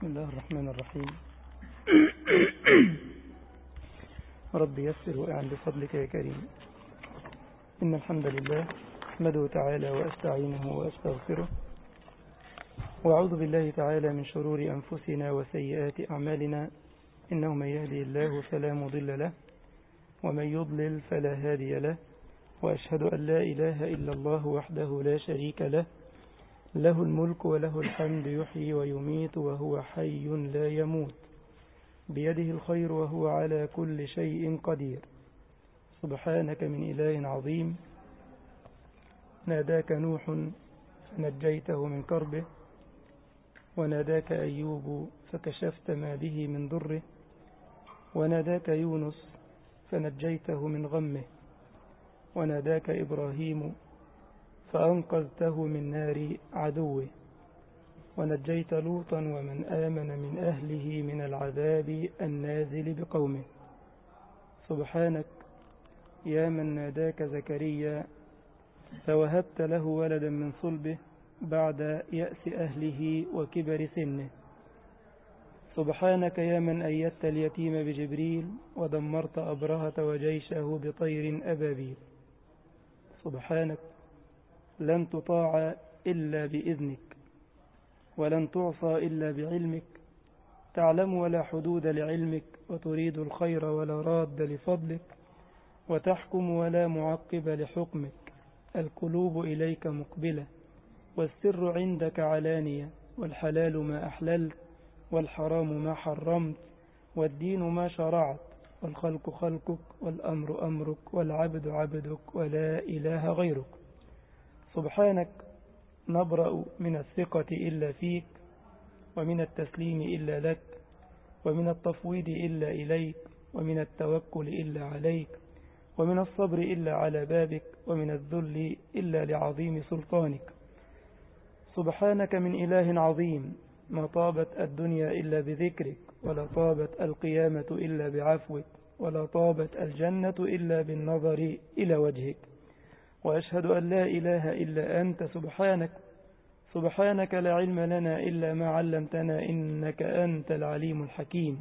بسم الله الرحمن الرحيم رب يسر وأعن بفضلك يا كريم إن الحمد لله أحمده تعالى وأستعينه وأستغفره وأعوذ بالله تعالى من شرور أنفسنا وسيئات أعمالنا إنه من يهدي الله فلا مضل له ومن يضلل فلا هادي له وأشهد أن لا إله إلا الله وحده لا شريك له له الملك وله الحمد يحيي ويميت وهو حي لا يموت بيده الخير وهو على كل شيء قدير سبحانك من إله عظيم ناداك نوح فنجيته من كربه وناداك أيوب فكشفت ما به من ضره وناداك يونس فنجيته من غمه وناداك إبراهيم فأنقذته من نار عدوه ونجيت لوطا ومن آمن من أهله من العذاب النازل بقومه سبحانك يا من ناداك زكريا فوهبت له ولدا من صلبه بعد يأس أهله وكبر سنه سبحانك يا من أيدت اليتيم بجبريل ودمرت أبرهة وجيشه بطير أبابيل سبحانك لن تطاع إلا بإذنك ولن تعصى إلا بعلمك تعلم ولا حدود لعلمك وتريد الخير ولا راد لفضلك وتحكم ولا معقب لحكمك القلوب إليك مقبلة والسر عندك علانية والحلال ما أحللت والحرام ما حرمت والدين ما شرعت والخلق خلقك والأمر أمرك والعبد عبدك ولا إله غيرك سبحانك نبرأ من الثقة إلا فيك ومن التسليم إلا لك ومن التفويض إلا إليك ومن التوكل إلا عليك ومن الصبر إلا على بابك ومن الذل إلا لعظيم سلطانك سبحانك من إله عظيم ما طابت الدنيا إلا بذكرك ولا طابت القيامة إلا بعفوك ولا طابت الجنة إلا بالنظر إلى وجهك وأشهد أن لا إله إلا أنت سبحانك سبحانك لا علم لنا إلا ما علمتنا إنك أنت العليم الحكيم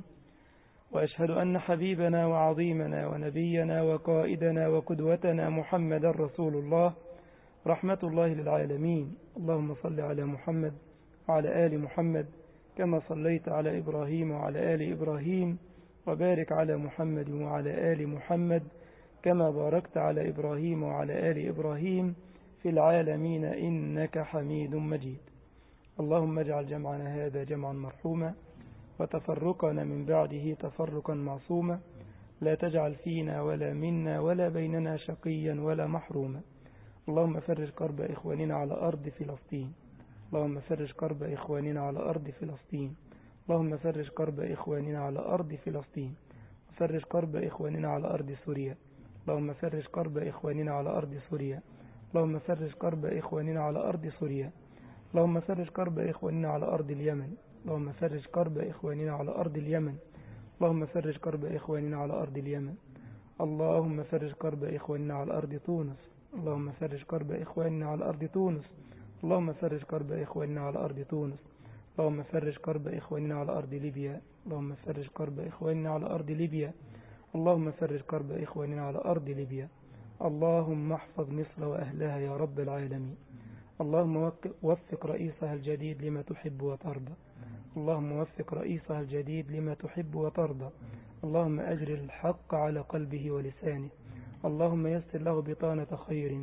وأشهد أن حبيبنا وعظيمنا ونبينا وقائدنا وقدوتنا محمد رسول الله رحمة الله للعالمين اللهم صل على محمد وعلى آل محمد كما صليت على إبراهيم وعلى آل إبراهيم وبارك على محمد وعلى آل محمد كما باركت على إبراهيم وعلى آل إبراهيم في العالمين إنك حميد مجيد اللهم اجعل جمعنا هذا جمعا مرحوما وتفرقنا من بعده تفرقا معصوما لا تجعل فينا ولا منا ولا بيننا شقيا ولا محروما اللهم فرج كرب إخواننا على أرض فلسطين اللهم فرج كرب إخواننا على أرض فلسطين اللهم فرج كرب إخواننا على أرض فلسطين وفرج كرب إخواننا على أرض سوريا اللهم فرج كرب إخواننا على أرض سوريا اللهم فرج كرب إخواننا على أرض سوريا اللهم فرج كرب إخواننا على أرض اليمن اللهم فرج كرب إخواننا على أرض اليمن اللهم فرج كرب إخواننا على أرض اليمن اللهم فرج كرب إخواننا على أرض تونس اللهم فرج كرب إخواننا على أرض تونس اللهم فرج كرب إخواننا على أرض تونس اللهم فرج كرب إخواننا على أرض ليبيا اللهم فرج كرب إخواننا على أرض ليبيا اللهم فرج كرب إخواننا على أرض ليبيا اللهم احفظ مصر وأهلها يا رب العالمين اللهم وفق رئيسها الجديد لما تحب وترضى اللهم وفق رئيسها الجديد لما تحب وترضى اللهم أجر الحق على قلبه ولسانه اللهم يسر له بطانة خير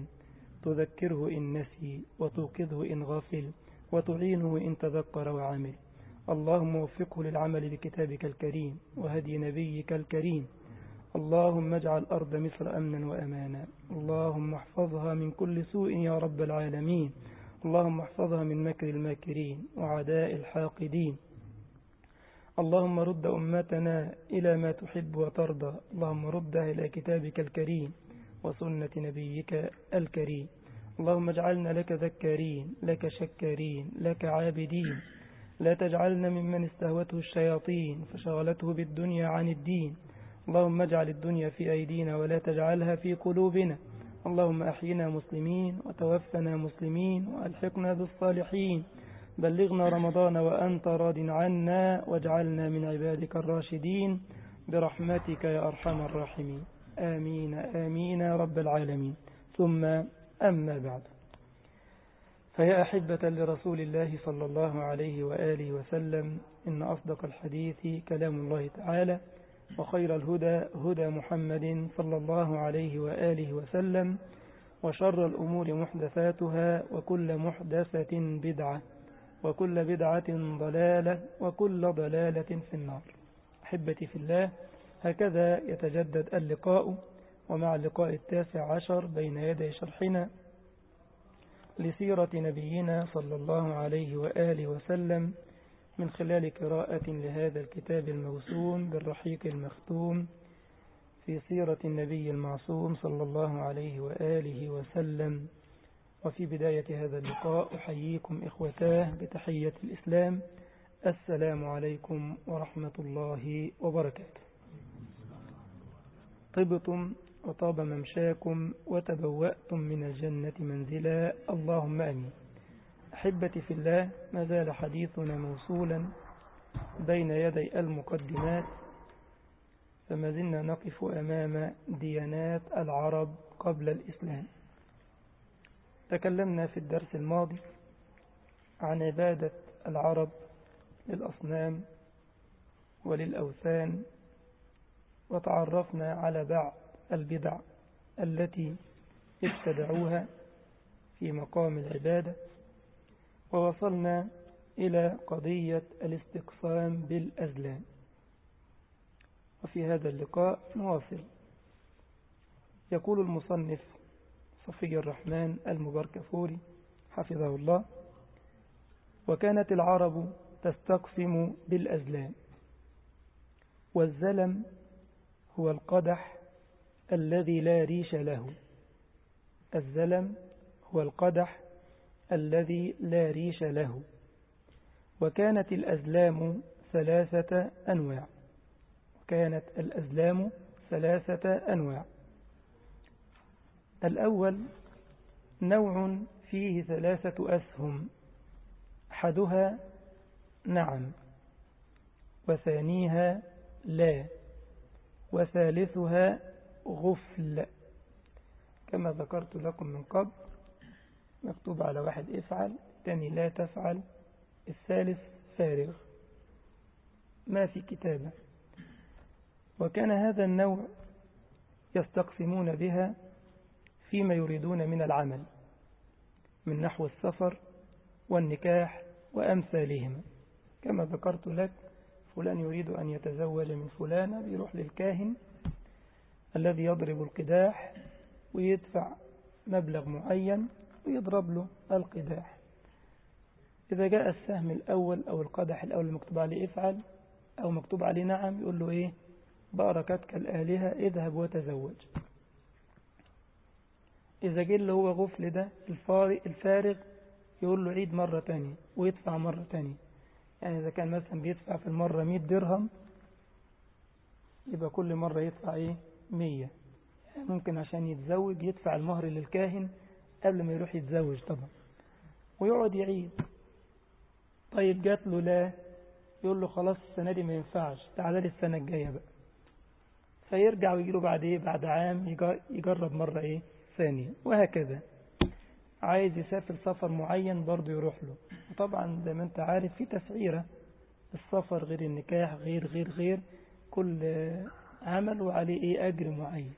تذكره إن نسي وتوقظه إن غافل وتعينه إن تذكر وعمل اللهم وفقه للعمل بكتابك الكريم وهدي نبيك الكريم اللهم اجعل أرض مصر أمنا وأمانا اللهم احفظها من كل سوء يا رب العالمين اللهم احفظها من مكر الماكرين وعداء الحاقدين اللهم رد أمتنا إلى ما تحب وترضى اللهم ردها إلى كتابك الكريم وسنة نبيك الكريم اللهم اجعلنا لك ذكارين لك شكارين لك عابدين لا تجعلنا ممن استهوته الشياطين فشغلته بالدنيا عن الدين اللهم اجعل الدنيا في أيدينا ولا تجعلها في قلوبنا اللهم أحينا مسلمين وتوفنا مسلمين وألحقنا بالصالحين بلغنا رمضان وأنت راض عنا واجعلنا من عبادك الراشدين برحمتك يا أرحم الراحمين آمين آمين يا رب العالمين ثم أما بعد فيا أحبة لرسول الله صلى الله عليه وآله وسلم إن أصدق الحديث كلام الله تعالى وخير الهدى هدى محمد صلى الله عليه وآله وسلم وشر الأمور محدثاتها وكل محدثة بدعة وكل بدعة ضلالة وكل ضلالة في النار أحبتي في الله هكذا يتجدد اللقاء ومع اللقاء التاسع عشر بين يدي شرحنا لسيرة نبينا صلى الله عليه وآله وسلم من خلال قراءة لهذا الكتاب الموسوم بالرحيق المختوم في سيرة النبي المعصوم صلى الله عليه وآله وسلم وفي بداية هذا اللقاء أحييكم إخوتاه بتحية الإسلام السلام عليكم ورحمة الله وبركاته طبتم وطاب ممشاكم وتبوأتم من الجنة منزلا اللهم أمين أحبتي في الله ما زال حديثنا موصولا بين يدي المقدمات فما زلنا نقف أمام ديانات العرب قبل الإسلام تكلمنا في الدرس الماضي عن عبادة العرب للأصنام وللأوثان وتعرفنا على بعض البدع التي ابتدعوها في مقام العبادة ووصلنا إلى قضية الاستقسام بالأزلام وفي هذا اللقاء نواصل يقول المصنف صفي الرحمن المبركفوري حفظه الله وكانت العرب تستقسم بالأزلام والزلم هو القدح الذي لا ريش له الزلم هو القدح الذي لا ريش له وكانت الأزلام ثلاثة أنواع كانت الأزلام ثلاثة أنواع الأول نوع فيه ثلاثة أسهم أحدها نعم وثانيها لا وثالثها غفل كما ذكرت لكم من قبل مكتوب على واحد افعل الثاني لا تفعل الثالث فارغ ما في كتابة وكان هذا النوع يستقسمون بها فيما يريدون من العمل من نحو السفر والنكاح وأمثالهما كما ذكرت لك فلان يريد أن يتزوج من فلانة بيروح للكاهن الذي يضرب القداح ويدفع مبلغ معين ويضرب له القداح إذا جاء السهم الأول أو القدح الأول المكتوب عليه افعل أو مكتوب عليه نعم يقول له إيه باركتك الآلهة اذهب وتزوج إذا جه اللي هو غفل ده الفارغ يقول له عيد مرة تانية ويدفع مرة تانية يعني إذا كان مثلا بيدفع في المرة 100 درهم يبقى كل مرة يدفع إيه 100 يعني ممكن عشان يتزوج يدفع المهر للكاهن قبل ما يروح يتزوج طبعا ويقعد يعيد طيب جات له لا يقول له خلاص السنة دي ما ينفعش تعالى لي السنة الجاية بقى فيرجع ويجي له بعد ايه بعد عام يجرب مرة ايه ثانية وهكذا عايز يسافر سفر معين برضه يروح له وطبعا زي ما انت عارف في تسعيرة السفر غير النكاح غير غير غير كل عمل وعليه ايه اجر معين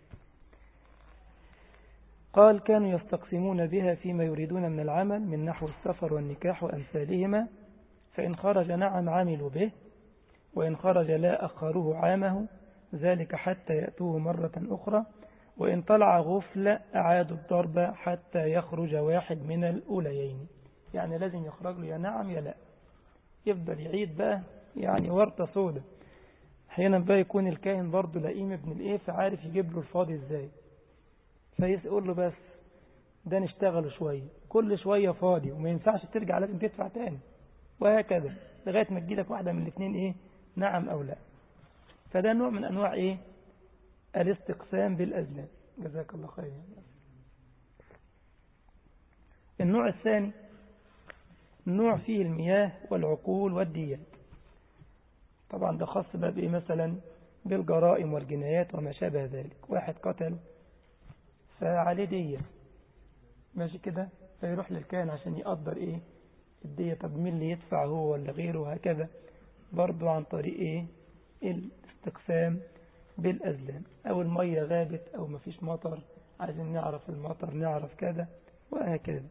قال كانوا يستقسمون بها فيما يريدون من العمل من نحو السفر والنكاح وأمثالهما فإن خرج نعم عملوا به وإن خرج لا أخروه عامه ذلك حتى يأتوه مرة أخرى وإن طلع غفل أعادوا الضرب حتى يخرج واحد من الأوليين يعني لازم يخرج له يا نعم يا لا يفضل يعيد بقى يعني ورطة سودة أحيانا بقى يكون الكاهن برضه لئيم ابن الإيه فعارف يجيب له الفاضي إزاي فيقول له بس ده نشتغل شوية كل شوية فاضي وما ينفعش ترجع لازم تدفع تاني وهكذا لغاية ما تجيلك واحدة من الاثنين ايه نعم او لا فده نوع من انواع ايه الاستقسام بالازلام جزاك الله خير النوع الثاني نوع فيه المياه والعقول والديات طبعا ده خاص بقى بإيه مثلا بالجرائم والجنايات وما شابه ذلك واحد قتل فعليه دية ماشي كده فيروح للكاهن عشان يقدر ايه الدية طب مين اللي يدفع هو ولا غيره وهكذا برضو عن طريق ايه الاستقسام بالأزلام أو المية غابت أو مفيش مطر عايزين نعرف المطر نعرف كذا وهكذا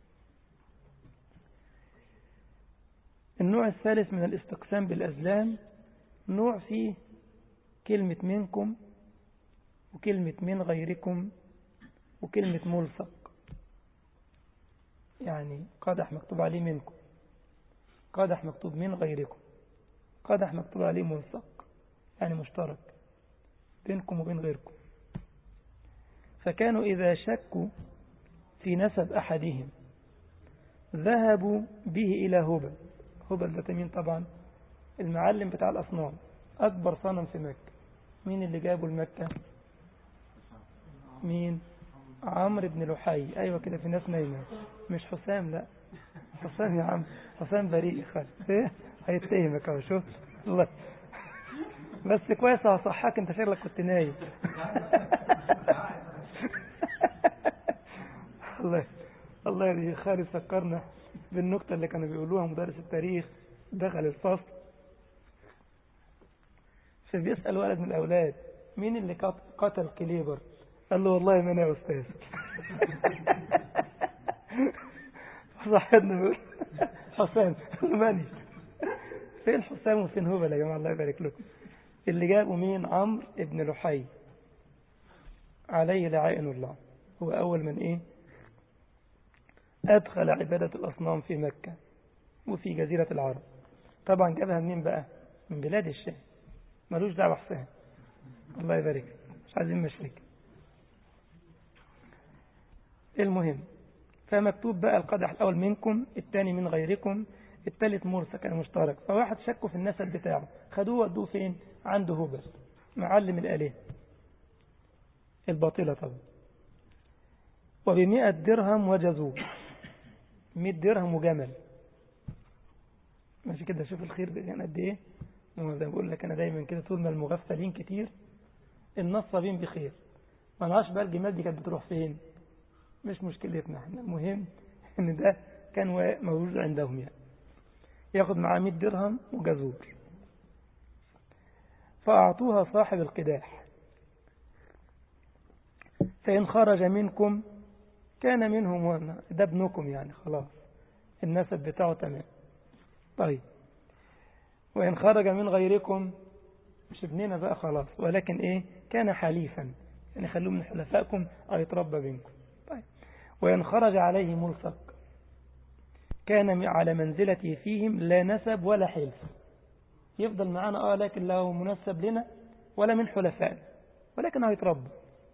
النوع الثالث من الاستقسام بالأزلام نوع فيه كلمة منكم وكلمة من غيركم وكلمة ملصق يعني قدح مكتوب عليه منكم قدح مكتوب من غيركم قدح مكتوب عليه ملصق يعني مشترك بينكم وبين غيركم فكانوا إذا شكوا في نسب أحدهم ذهبوا به إلى هبل هبل ده مين طبعا المعلم بتاع الأصنام أكبر صنم في مكة مين اللي جابه لمكة مين عمرو بن لحي أيوة كده في ناس نايمة مش حسام لا حسام يا عم حسام بريء خالص ايه هيتهمك اهو شوف الله بس كويس هصحاك انت شكلك كنت نايم الله الله يا خالد فكرنا بالنكتة اللي كانوا بيقولوها مدرس التاريخ دخل الفصل فبيسأل ولد من الأولاد مين اللي قتل كليبر قال له والله ما أنا يا أستاذ صاحبنا بيقول حسام ماني فين حسام وفين هبل يا جماعة الله يبارك لكم اللي جابوا مين عمرو ابن لحي عليه لعائن الله هو أول من إيه أدخل عبادة الأصنام في مكة وفي جزيرة العرب طبعا جابها منين بقى من بلاد الشام ملوش دعوة حسام الله يبارك مش عايزين مشرك المهم فمكتوب بقى القدح الأول منكم الثاني من غيركم الثالث مرسى كان مشترك فواحد شكوا في النسل بتاعه خدوه ودوه فين عنده هبل معلم الآلهة الباطلة طبعا وبمئة درهم وجزور مئة درهم وجمل ماشي كده شوف الخير ده يعني قد ايه زي ما بقول لك انا دايما كده طول ما المغفلين كتير النصابين بخير ما نعرفش بقى الجمال دي كانت بتروح فين مش مشكلتنا احنا المهم ان ده كان موجود عندهم يعني ياخد معاه 100 درهم وجزور فأعطوها صاحب القداح فإن خرج منكم كان منهم ده ابنكم يعني خلاص النسب بتاعه تمام طيب وإن خرج من غيركم مش ابننا بقى خلاص ولكن إيه كان حليفا يعني خلوه من حلفائكم أو يتربى بينكم طيب وإن خرج عليه ملصق كان على منزلته فيهم لا نسب ولا حلف يفضل معنا آه لكن له منسب لنا ولا من حلفائنا ولكن هيتربى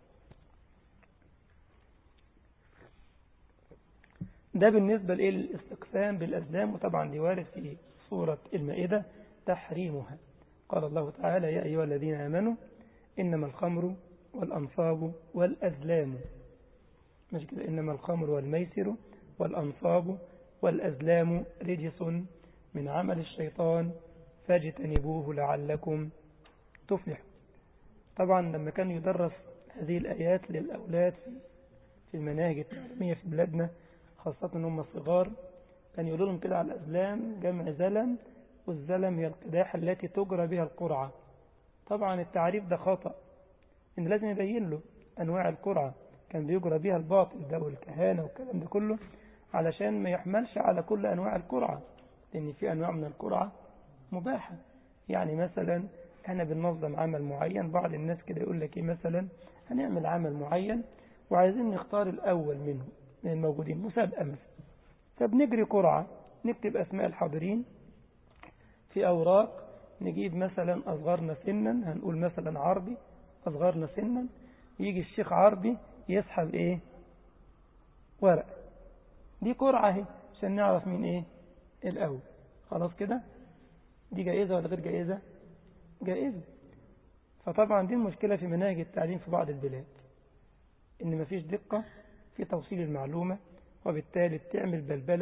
ده بالنسبة للاستقسام بالأزلام وطبعا دي وارد في سورة المائدة تحريمها قال الله تعالى يا أيها الذين آمنوا إنما الخمر والأنصاب والأزلام مش كده إنما الخمر والميسر والأنصاب والأزلام رجس من عمل الشيطان فاجتنبوه لعلكم تفلحوا طبعا لما كان يدرس هذه الآيات للأولاد في المناهج التعليمية في بلادنا خاصة أنهم صغار كان يقولوا لهم كده على الأزلام جمع زلم والزلم هي القداح التي تجرى بها القرعة طبعا التعريف ده خطأ إن لازم يبين له أنواع القرعة كان بيجرى بها الباطل ده والكهانة والكلام ده كله علشان ما يحملش على كل أنواع القرعة لأن في أنواع من القرعة مباحة يعني مثلا احنا بننظم عمل معين بعض الناس كده يقول لك ايه مثلا هنعمل عمل معين وعايزين نختار الأول منه من الموجودين مسابقة مثلا فبنجري قرعة نكتب أسماء الحاضرين في أوراق نجيب مثلا أصغرنا سنا هنقول مثلا عربي أصغرنا سنا يجي الشيخ عربي يسحب إيه ورق دي قرعة اهي عشان نعرف مين إيه الأول خلاص كده دي جائزة ولا غير جائزة جائزة فطبعا دي المشكلة في مناهج التعليم في بعض البلاد إن مفيش دقة في توصيل المعلومة وبالتالي بتعمل بلبلة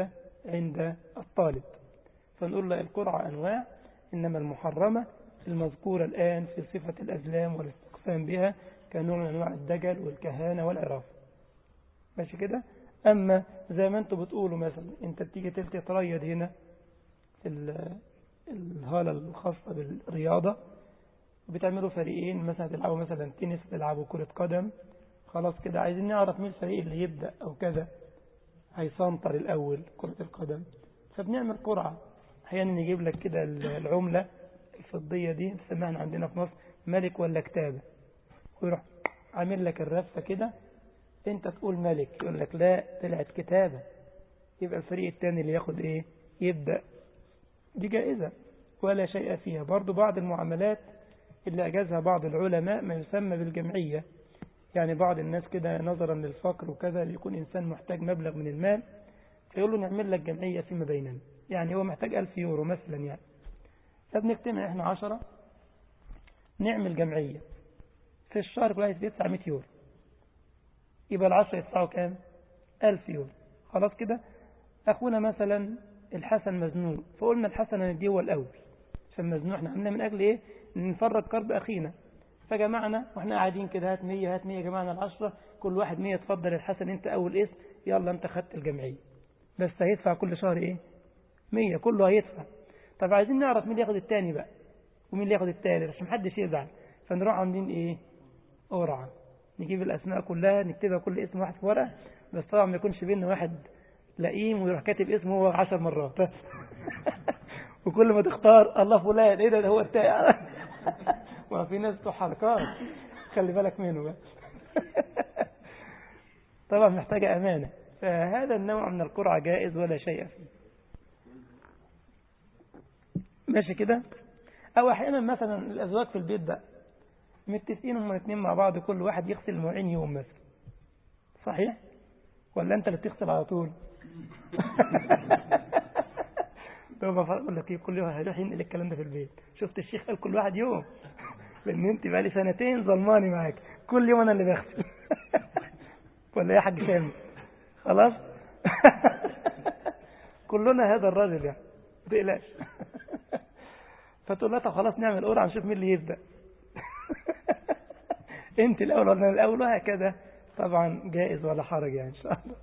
عند الطالب فنقول له القرعة أنواع إنما المحرمة المذكورة الآن في صفة الأزلام والاستقسام بها كنوع من أنواع الدجل والكهانة والعراف ماشي كده أما زي ما أنتم بتقولوا مثلا أنت بتيجي تتريد هنا في الهالة الخاصة بالرياضة وبتعملوا فريقين مثلا تلعبوا مثلا تنس تلعبوا كرة قدم خلاص كده عايزين نعرف مين الفريق اللي يبدأ أو كذا هيسنطر الأول كرة القدم فبنعمل قرعة أحيانا يجيب لك كده العملة الفضية دي نسميها عندنا في مصر ملك ولا كتابة ويروح عامل لك الرفة كده انت تقول ملك يقول لك لا طلعت كتابة يبقى الفريق الثاني اللي ياخد ايه يبدأ دي جائزة ولا شيء فيها برضو بعض المعاملات اللي أجازها بعض العلماء ما يسمى بالجمعية يعني بعض الناس كده نظرا للفقر وكذا يكون إنسان محتاج مبلغ من المال فيقول له نعمل لك جمعية فيما بيننا يعني هو محتاج ألف يورو مثلا يعني فبنجتمع إحنا عشرة نعمل جمعية في الشهر كل واحد يدفع 100 يورو يبقى العشرة يدفعوا كام ألف يورو خلاص كده أخونا مثلا الحسن مزنوق فقلنا الحسن هنديه هو الأول عشان مزنوق احنا عملنا من أجل إيه نفرج كرب أخينا فجمعنا واحنا قاعدين كده هات 100 هات 100 جمعنا العشرة كل واحد 100 اتفضل الحسن انت أول اسم يلا انت خدت الجمعية بس هيدفع كل شهر ايه 100 كله هيدفع طب عايزين نعرف مين اللي ياخد التاني بقى ومين اللي ياخد التالت عشان محدش يزعل فنروح عاملين ايه قرعة نجيب الأسماء كلها نكتبها كل اسم واحد في ورقة بس طبعا ما يكونش بيننا واحد لئيم ويروح كاتب اسمه هو عشر مرات وكل ما تختار الله فلان ايه ده هو التاني ما في ناس بتوع حركات خلي بالك منه بقى طبعا محتاجة أمانة فهذا النوع من القرعة جائز ولا شيء فيه ماشي كده أو أحيانا مثلا الأزواج في البيت بقى متفقين هم الاثنين مع بعض كل واحد يغسل المواعين يوم مثلا صحيح ولا أنت اللي بتغسل على طول طب بقول لك كل يوم هيروح ينقل الكلام ده في البيت شفت الشيخ قال كل واحد يوم لان انت بقى لي سنتين ظلماني معاك كل يوم انا اللي بغسل ولا ايه يا حاج سامي خلاص كلنا هذا الراجل يعني ما تقلقش فتقول لها طب خلاص نعمل قرعه نشوف مين اللي يبدا انت الاول ولا الاول وهكذا طبعا جائز ولا حرج يعني ان شاء الله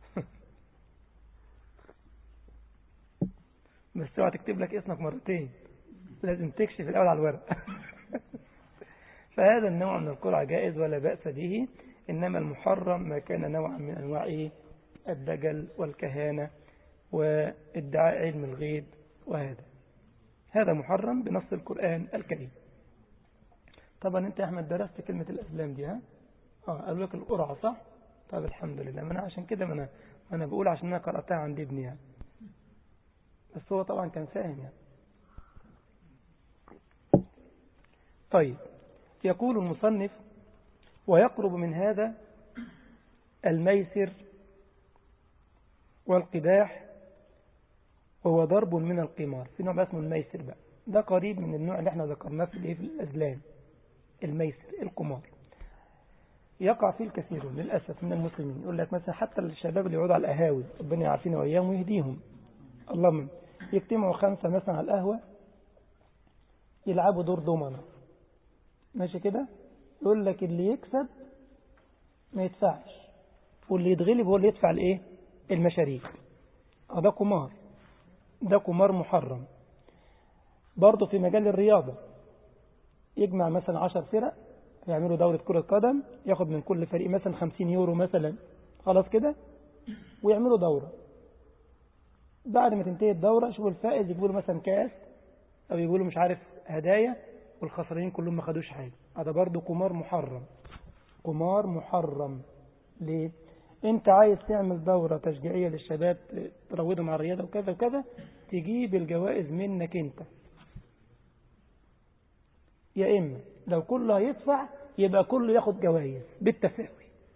بس اوعى تكتب لك اسمك مرتين لازم تكشف الاول على الورق فهذا النوع من القرعة جائز ولا بأس به إنما المحرم ما كان نوعا من أنواع الدجل والكهانة وادعاء علم الغيب وهذا هذا محرم بنص القرآن الكريم طبعا انت يا احمد درست كلمة الأسلام دي ها اه قالوا لك القرعة صح طب الحمد لله ما انا عشان كده ما انا, ما أنا بقول عشان انا قرأتها عند ابني يعني بس هو طبعا كان فاهم يعني طيب يقول المصنف ويقرب من هذا الميسر والقداح وهو ضرب من القمار في نوع اسمه الميسر بقى ده قريب من النوع اللي احنا ذكرناه في في الأزلام الميسر القمار يقع فيه الكثير للأسف من المسلمين يقول لك مثلا حتى الشباب اللي يقعدوا على القهاوي ربنا يعافينا وإياهم ويهديهم اللهم يجتمعوا خمسة مثلا على القهوة يلعبوا دور دومنة ماشي كده يقول لك اللي يكسب ما يدفعش واللي يتغلب هو اللي يدفع الايه المشاريع ده قمار ده قمار محرم برضه في مجال الرياضة يجمع مثلا عشر فرق يعملوا دورة كرة قدم ياخد من كل فريق مثلا خمسين يورو مثلا خلاص كده ويعملوا دورة بعد ما تنتهي الدورة شوفوا الفائز يجيبوا له مثلا كاس أو يجيبوا له مش عارف هدايا والخسرانين كلهم ما خدوش حاجة هذا برضه قمار محرم قمار محرم ليه؟ انت عايز تعمل دورة تشجيعية للشباب تروضهم على الرياضة وكذا وكذا تجيب الجوائز منك انت يا إما لو كله هيدفع يبقى كله ياخد جوائز بالتساوي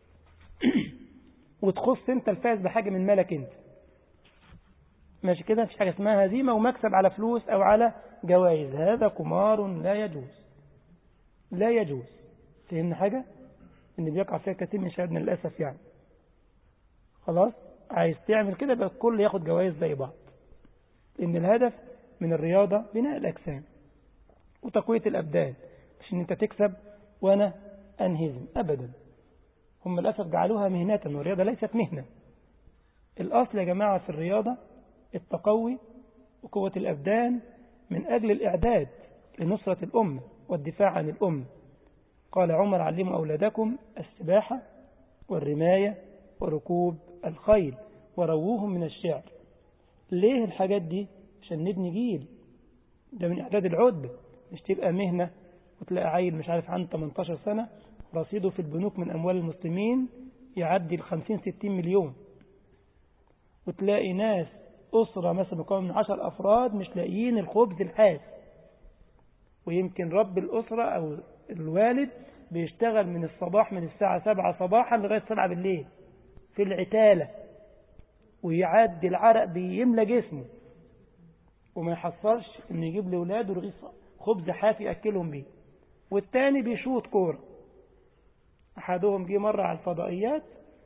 وتخص انت الفائز بحاجة من مالك انت ماشي كده مفيش حاجة اسمها هزيمة ومكسب على فلوس أو على جوائز هذا قمار لا يجوز لا يجوز فهمنا حاجة ان بيقع فيها كثير من شبابنا للأسف يعني خلاص عايز تعمل كده بقى الكل ياخد جوائز زي بعض لأن الهدف من الرياضة بناء الأجسام وتقوية الأبدان مش إن أنت تكسب وأنا أنهزم أبدا هم للأسف جعلوها مهنة والرياضة ليست مهنة الأصل يا جماعة في الرياضة التقوي وقوة الأبدان من أجل الإعداد لنصرة الأمة والدفاع عن الأمة قال عمر علموا أولادكم السباحة والرماية وركوب الخيل ورووهم من الشعر ليه الحاجات دي عشان نبني جيل ده من إعداد العدة مش تبقى مهنة وتلاقي عيل مش عارف عنده 18 سنة رصيده في البنوك من أموال المسلمين يعدي ال 50 60 مليون وتلاقي ناس أسرة مثلا مكون من 10 أفراد مش لاقيين الخبز الحاس ويمكن رب الأسرة أو الوالد بيشتغل من الصباح من الساعة 7 صباحا لغاية 7 بالليل في العتالة ويعدي العرق بيملى جسمه وما يحصلش انه يجيب لاولاده رغيف خبز حافي ياكلهم بيه والتاني بيشوط كوره احدهم جه مره على الفضائيات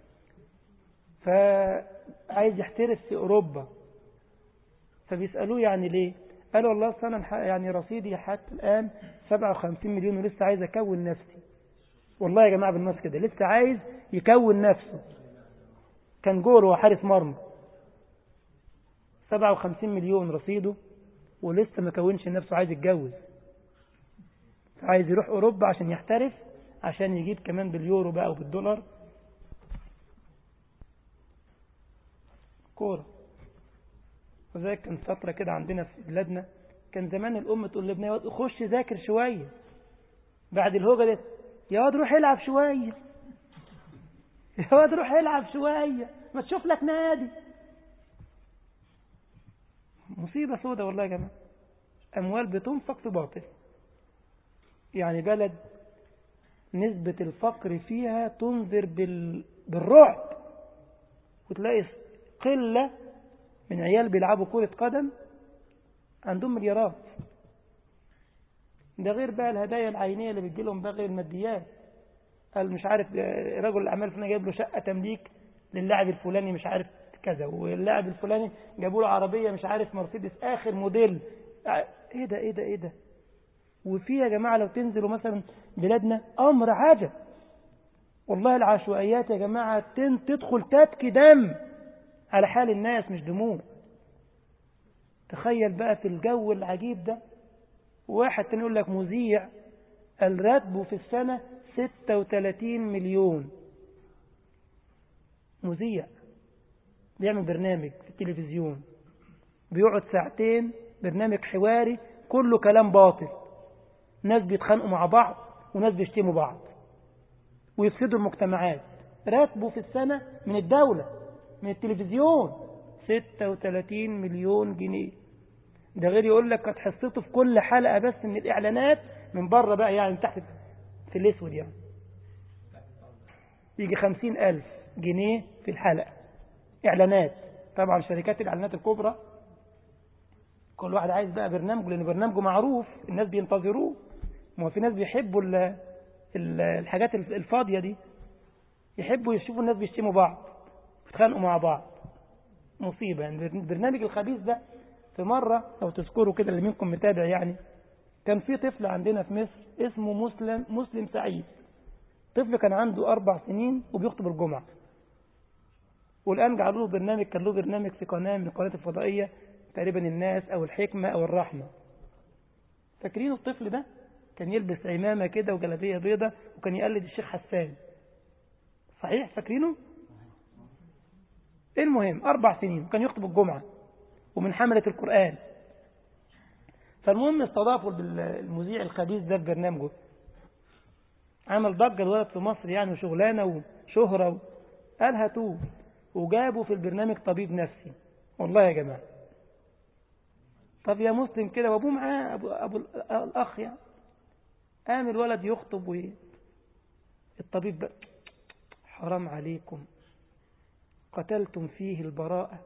فعايز يحترف في اوروبا فبيسالوه يعني ليه قال والله أصل انا يعني رصيدي حتى الان 57 مليون ولسه عايز اكون نفسي والله يا جماعه بالناس كده لسه عايز يكون نفسه كان جول هو حارس مرمى 57 مليون رصيده ولسه ما كونش نفسه عايز يتجوز عايز يروح أوروبا عشان يحترف عشان يجيب كمان باليورو بقى وبالدولار كورة وذلك كان فترة كده عندنا في بلادنا كان زمان الأم تقول لابنها خش ذاكر شوية بعد الهوجة دي يا واد روح العب شوية يا واد روح العب شوية ما تشوف لك نادي مصيبة سودة والله يا جماعة أموال بتنفق في باطل يعني بلد نسبة الفقر فيها تنذر بال... بالرعب وتلاقي قلة من عيال بيلعبوا كرة قدم عندهم مليارات ده غير بقى الهدايا العينية اللي بتجي لهم بقى غير الماديات قال مش عارف رجل الأعمال فلان جايب له شقة تمليك للاعب الفلاني مش عارف كذا واللاعب الفلاني جابوا له عربية مش عارف مرسيدس آخر موديل ايه ده ايه ده ايه ده وفي يا جماعة لو تنزلوا مثلا بلادنا أمر عجب والله العشوائيات يا جماعة تدخل تبكي دم على حال الناس مش دموع تخيل بقى في الجو العجيب ده واحد تاني يقول لك مذيع الراتب في السنة 36 مليون مذيع بيعمل برنامج في التلفزيون بيقعد ساعتين برنامج حواري كله كلام باطل ناس بيتخانقوا مع بعض وناس بيشتموا بعض ويفسدوا المجتمعات راتبه في السنة من الدولة من التلفزيون 36 مليون جنيه ده غير يقول لك كانت حصته في كل حلقة بس من الإعلانات من بره بقى يعني تحت في الأسود يعني يجي خمسين ألف جنيه في الحلقة إعلانات طبعا شركات الإعلانات الكبرى كل واحد عايز بقى برنامجه لأن برنامجه معروف الناس بينتظروه ما في ناس بيحبوا ال ال الحاجات الفاضية دي يحبوا يشوفوا الناس بيشتموا بعض بيتخانقوا مع بعض مصيبة يعني البرنامج الخبيث ده في مرة لو تذكروا كده اللي منكم متابع يعني كان في طفل عندنا في مصر اسمه مسلم مسلم سعيد طفل كان عنده أربع سنين وبيخطب الجمعة والآن جعلوا له برنامج كان له برنامج في قناة من القنوات الفضائية تقريبا الناس أو الحكمة أو الرحمة فاكرين الطفل ده كان يلبس عمامة كده وجلابية بيضة وكان يقلد الشيخ حسان صحيح فاكرينه المهم أربع سنين وكان يخطب الجمعة ومن حملة القرآن فالمهم استضافوا المذيع الخبيث ده في برنامجه عمل ضجة الولد في مصر يعني وشغلانة وشهرة و... قال هاتوه وجابوا في البرنامج طبيب نفسي والله يا جماعة طب يا مسلم كده وابوه معاه أبو, أبو الأخ يعني قام الولد يخطب و الطبيب بقى حرام عليكم قتلتم فيه البراءة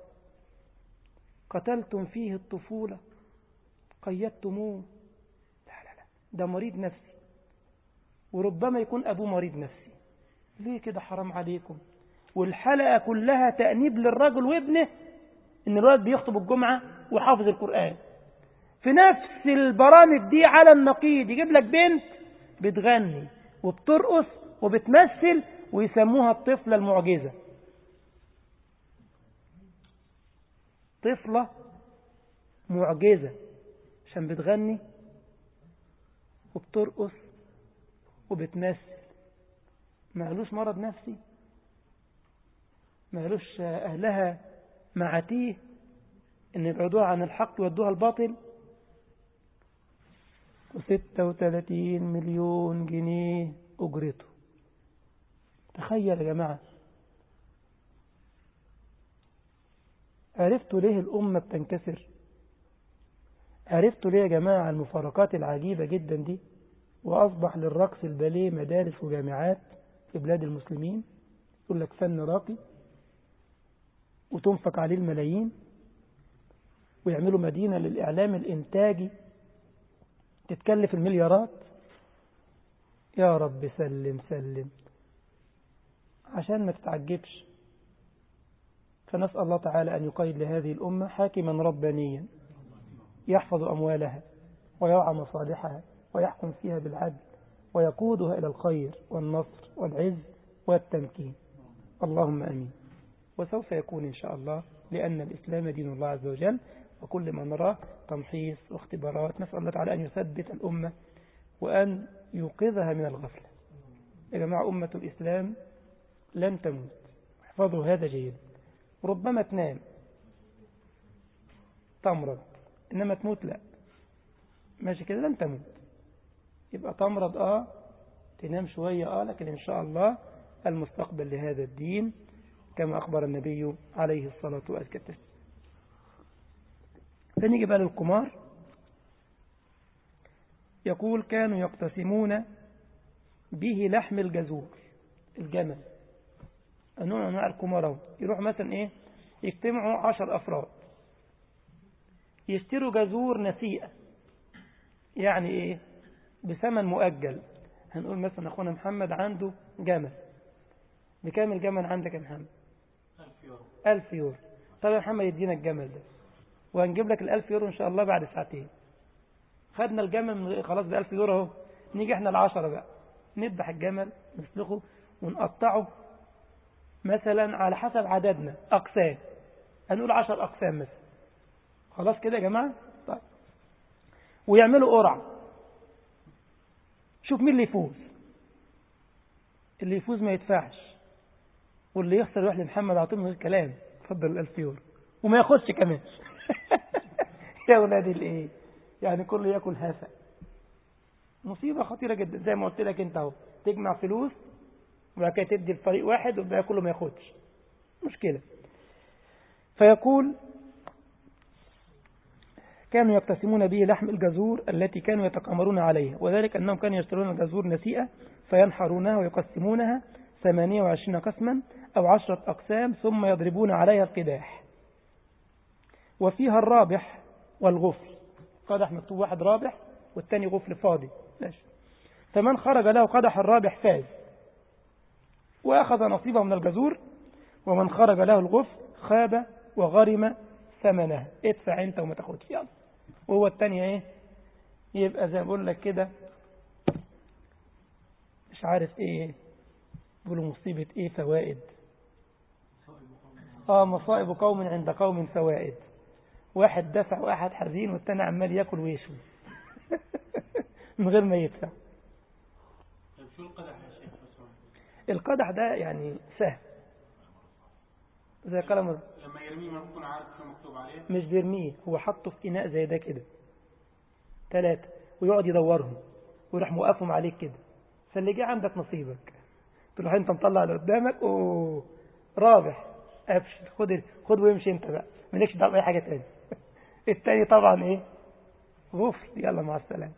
قتلتم فيه الطفولة قيدتموه لا لا لا ده مريض نفسي وربما يكون أبوه مريض نفسي ليه كده حرام عليكم والحلقة كلها تأنيب للرجل وابنه ان الولد بيخطب الجمعة وحافظ القرآن في نفس البرامج دي على النقيض يجيب لك بنت بتغني وبترقص وبتمثل ويسموها الطفلة المعجزة طفلة معجزة عشان بتغني وبترقص وبتمثل معلوش مرض نفسي معلوش أهلها معتيه ان يبعدوها عن الحق ويودوها الباطل وستة وثلاثين مليون جنيه أجرته تخيل يا جماعة عرفتوا ليه الأمة بتنكسر عرفتوا ليه يا جماعة المفارقات العجيبة جدا دي وأصبح للرقص الباليه مدارس وجامعات في بلاد المسلمين يقول لك فن راقي وتنفق عليه الملايين ويعملوا مدينة للإعلام الإنتاجي تتكلف المليارات يا رب سلم سلم عشان ما تتعجبش فنسأل الله تعالى أن يقيد لهذه الأمة حاكما ربانيا يحفظ أموالها ويرعى مصالحها ويحكم فيها بالعدل ويقودها إلى الخير والنصر والعز والتمكين اللهم أمين وسوف يكون إن شاء الله لأن الإسلام دين الله عز وجل وكل ما نراه تمحيص واختبارات نسأل الله تعالى أن يثبت الأمة وأن يوقظها من الغفلة يا جماعة أمة الإسلام لن تموت احفظوا هذا جيدا ربما تنام تمرض إنما تموت لا ماشي كده لن تموت يبقى تمرض آه تنام شوية آه لكن إن شاء الله المستقبل لهذا الدين كما أخبر النبي عليه الصلاة والسلام فنيجي بقى للقمار يقول كانوا يقتسمون به لحم الجزور الجمل نوع من انواع القمار يروح مثلا ايه يجتمعوا عشر افراد يشتروا جزور نسيئة يعني ايه بثمن مؤجل هنقول مثلا اخونا محمد عنده جمل بكام الجمل عندك يا محمد ألف يورو ألف يورو طب يا محمد يدينا الجمل ده وهنجيب لك الألف يورو إن شاء الله بعد ساعتين خدنا الجمل من خلاص بألف يورو اهو نيجي احنا العشرة بقى نذبح الجمل نسلخه ونقطعه مثلا على حسب عددنا أقسام هنقول عشر أقسام مثلا خلاص كده يا جماعة طيب ويعملوا قرعة شوف مين اللي يفوز اللي يفوز ما يدفعش واللي يخسر يروح لمحمد عطيه من غير كلام اتفضل الألف يورو وما ياخدش كمان يا ولادي الايه يعني كله ياكل هفا مصيبة خطيرة جدا زي ما قلت لك انت اهو تجمع فلوس وبعد كده تدي الفريق واحد والباقي كله ما ياخدش مشكلة فيقول كانوا يقتسمون به لحم الجزور التي كانوا يتقامرون عليها وذلك أنهم كانوا يشترون الجزور نسيئة فينحرونها ويقسمونها ثمانية وعشرين قسما أو عشرة أقسام ثم يضربون عليها القداح وفيها الرابح والغفل قدح مكتوب واحد رابح والتاني غفل فاضي ماشي فمن خرج له قدح الرابح فاز وأخذ نصيبه من الجزور ومن خرج له الغفل خاب وغرم ثمنها ادفع انت وما تاخدش يلا وهو التاني ايه يبقى زي ما بقول لك كده مش عارف ايه بيقولوا مصيبة ايه فوائد اه مصائب قوم عند قوم فوائد واحد دفع واحد حزين والتاني عمال ياكل ويشوي من غير ما يدفع طيب شو القدح يا شيخ بس هون؟ القدح ده يعني سهل زي قلم لما يرميه ما بكون عارف شو مكتوب عليه مش بيرميه هو حطه في إناء زي ده كده ثلاثة ويقعد يدورهم ويروح موقفهم عليك كده فاللي جه عندك نصيبك تروح انت مطلع اللي قدامك اوه رابح ابشر خد خد وامشي انت بقى مالكش دعوه باي حاجه تاني التاني طبعا ايه غفر يلا مع السلامه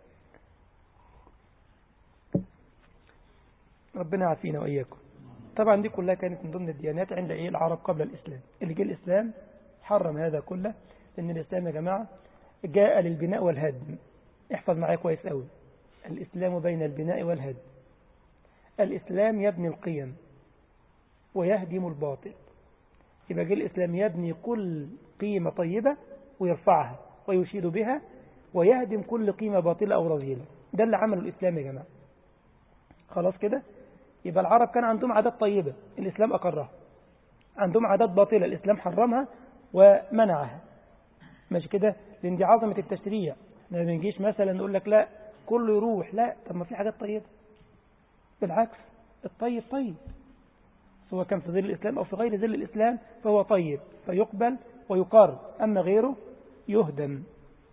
ربنا يعافينا واياكم طبعا دي كلها كانت من ضمن الديانات عند ايه العرب قبل الاسلام اللي جه الاسلام حرم هذا كله لان الاسلام يا جماعه جاء للبناء والهدم احفظ معايا كويس قوي الاسلام بين البناء والهدم الإسلام يبني القيم ويهدم الباطل يبقى جه الإسلام يبني كل قيمة طيبة ويرفعها ويشيد بها ويهدم كل قيمة باطلة أو رذيلة ده اللي عمله الإسلام يا جماعة خلاص كده يبقى العرب كان عندهم عادات طيبة الإسلام أقرها عندهم عادات باطلة الإسلام حرمها ومنعها ماشي كده لأن دي عظمة التشريع ما بنجيش مثلا نقول لك لا كله يروح لا طب ما في حاجات طيبة بالعكس الطيب طيب سواء كان في ظل الإسلام أو في غير ظل الإسلام فهو طيب فيقبل ويقر أما غيره يهدم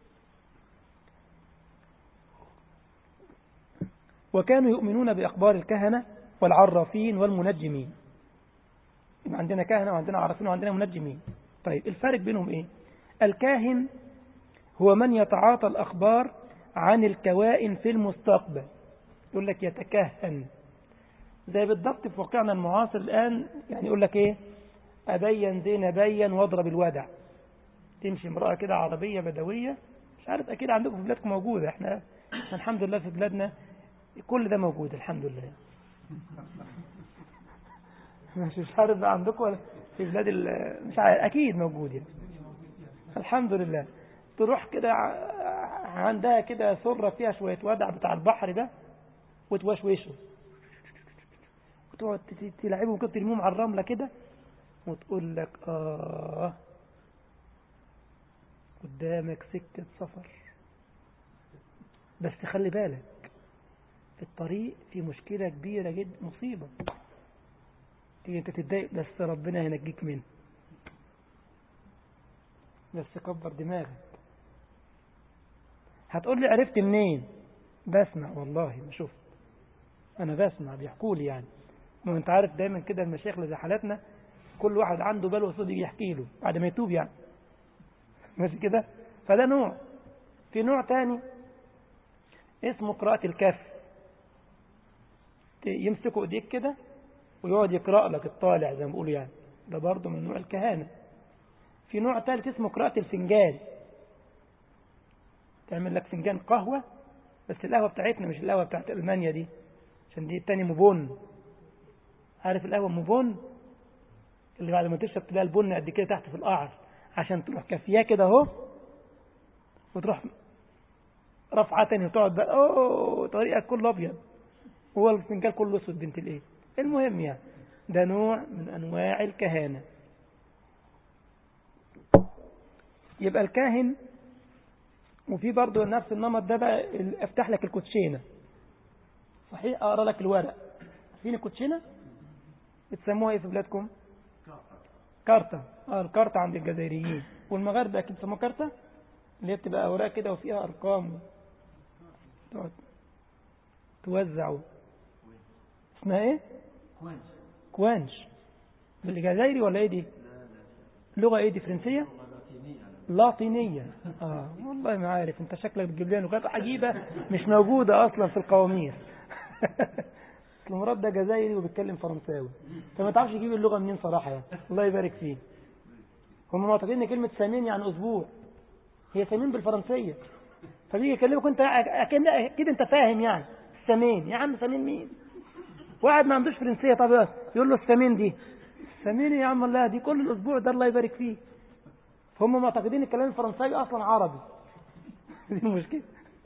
وكانوا يؤمنون بأخبار الكهنة والعرافين والمنجمين يبقى عندنا كهنة وعندنا عرافين وعندنا منجمين طيب الفرق بينهم إيه الكاهن هو من يتعاطى الأخبار عن الكوائن في المستقبل يقول لك يتكهن زي بالضبط في واقعنا المعاصر الآن يعني يقول لك إيه أبين زين أبين واضرب الودع تمشي امرأة كده عربية بدوية مش عارف أكيد عندكم في بلادكم موجودة احنا الحمد لله في بلادنا كل ده موجود الحمد لله مش مش عارف بقى عندكم ولا في بلاد مش عارف أكيد موجود يعني الحمد لله تروح كده عندها كده سرة فيها شوية ودع بتاع البحر ده وتوشوشه وتقعد تلعبهم كده ترميهم على الرملة كده وتقول لك آه قدامك سكة سفر بس خلي بالك في الطريق في مشكلة كبيرة جدا مصيبة تيجي انت تتضايق بس ربنا هينجيك منه بس كبر دماغك هتقول لي عرفت منين بسمع والله ما شفت انا بسمع بيحكوا لي يعني ما انت عارف دايما كده المشايخ اللي زي حالاتنا كل واحد عنده بلوى صدق يحكي له بعد ما يتوب يعني ماشي كده فده نوع في نوع تاني اسمه قراءة الكف يمسكوا ايديك كده ويقعد يقرأ لك الطالع زي ما بيقولوا يعني ده برضه من نوع الكهانة في نوع ثالث اسمه قراءة الفنجان تعمل لك فنجان قهوة بس القهوة بتاعتنا مش القهوة بتاعت ألمانيا دي عشان دي التاني مبون عارف القهوة مبون اللي بعد ما تشرب تلاقي البن قد كده تحت في القعر عشان تروح كافياه كده اهو وتروح رفعة تاني وتقعد بقى اوه طريقك كله ابيض هو الفنجان كله اسود بنت الايه المهم يعني ده نوع من انواع الكهانة يبقى الكاهن وفي برضه نفس النمط ده بقى افتح لك الكوتشينه صحيح اقرا لك الورق فين الكوتشينه بتسموها ايه في بلادكم كارتة اه الكارتة عند الجزائريين والمغاربة اكيد بيسموها كارتة اللي هي بتبقى اوراق كده وفيها ارقام تقعد توزع اسمها ايه كويس كوانش بالجزائري ولا ايه دي لغة ايه دي فرنسية لاتينية لاطينية اه والله ما عارف انت شكلك بتجيب لنا لغات عجيبة مش موجودة اصلا في القواميس المراد ده جزائري وبيتكلم فرنساوي فما تعرفش يجيب اللغة منين صراحة يعني الله يبارك فيه هم معتقدين ان كلمة سامين يعني اسبوع هي سامين بالفرنسية فبيجي يكلمك انت اكيد اكيد انت فاهم يعني السامين يا عم سامين مين واحد ما عندوش فرنسية طب يقول له السامين دي السامين يا عم الله دي كل الاسبوع ده الله يبارك فيه هم معتقدين الكلام الفرنساوي اصلا عربي دي المشكله